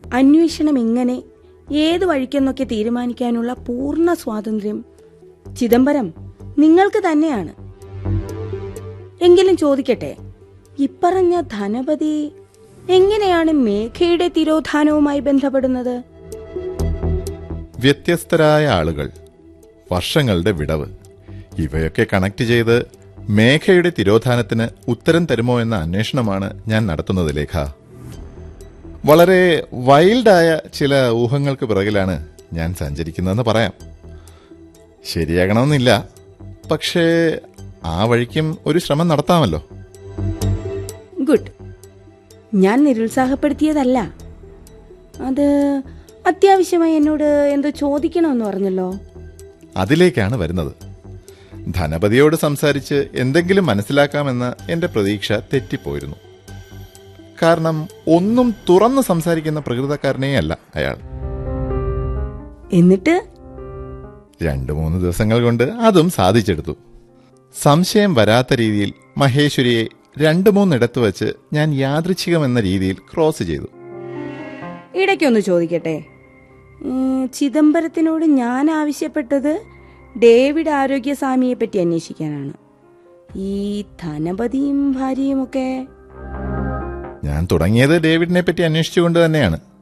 അന്വേഷണം എങ്ങനെ ഏത് വഴിക്കെന്നൊക്കെ തീരുമാനിക്കാനുള്ള പൂർണ്ണ സ്വാതന്ത്ര്യം ചിദംബരം നിങ്ങൾക്ക് തന്നെയാണ് എങ്കിലും ചോദിക്കട്ടെ ഇപ്പറഞ്ഞ ധനപതി എങ്ങനെയാണ് മേഘയുടെ തിരോധാനവുമായി ബന്ധപ്പെടുന്നത് വ്യത്യസ്തരായ ആളുകൾ വർഷങ്ങളുടെ വിടവ് ഇവയൊക്കെ കണക്ട് ചെയ്ത് മേഘയുടെ തിരോധാനത്തിന് ഉത്തരം തരുമോ എന്ന അന്വേഷണമാണ് ഞാൻ നടത്തുന്നത് ലേഖ വളരെ വൈൽഡായ ചില ഊഹങ്ങൾക്ക് പിറകിലാണ് ഞാൻ സഞ്ചരിക്കുന്നതെന്ന് പറയാം ശരിയാകണമെന്നില്ല പക്ഷേ ആ വഴിക്കും ഒരു ശ്രമം നടത്താമല്ലോ ഗുഡ് ഞാൻ നിരുത്സാഹപ്പെടുത്തിയതല്ല അത് അത്യാവശ്യമായി എന്നോട് എന്തോ ചോദിക്കണമെന്ന് പറഞ്ഞല്ലോ അതിലേക്കാണ് വരുന്നത് ധനപതിയോട് സംസാരിച്ച് എന്തെങ്കിലും മനസ്സിലാക്കാമെന്ന എന്റെ പ്രതീക്ഷ തെറ്റിപ്പോയിരുന്നു കാരണം ഒന്നും തുറന്ന് സംസാരിക്കുന്ന പ്രകൃതക്കാരനേ അല്ല അയാൾ എന്നിട്ട് രണ്ടു മൂന്ന് ദിവസങ്ങൾ കൊണ്ട് അതും സാധിച്ചെടുത്തു സംശയം വരാത്ത രീതിയിൽ മഹേശ്വരിയെ രണ്ടു മൂന്നിടത്ത് വച്ച് ഞാൻ യാദൃച്ഛികമെന്ന രീതിയിൽ ക്രോസ് ചെയ്തു ഇടയ്ക്കൊന്ന് ചോദിക്കട്ടെ ഉം, ചിദംബരത്തിനോട് ഞാൻ ആവശ്യപ്പെട്ടത് ഡേവിഡ് ആരോഗ്യസ്വാമിയെ പറ്റി അന്വേഷിക്കാനാണ് ഈ ധനപതിയും ഭാര്യയും ഒക്കെ ഞാൻ തുടങ്ങിയത് ഡേവിഡിനെ പറ്റി അന്വേഷിച്ചുകൊണ്ട് തന്നെയാണ്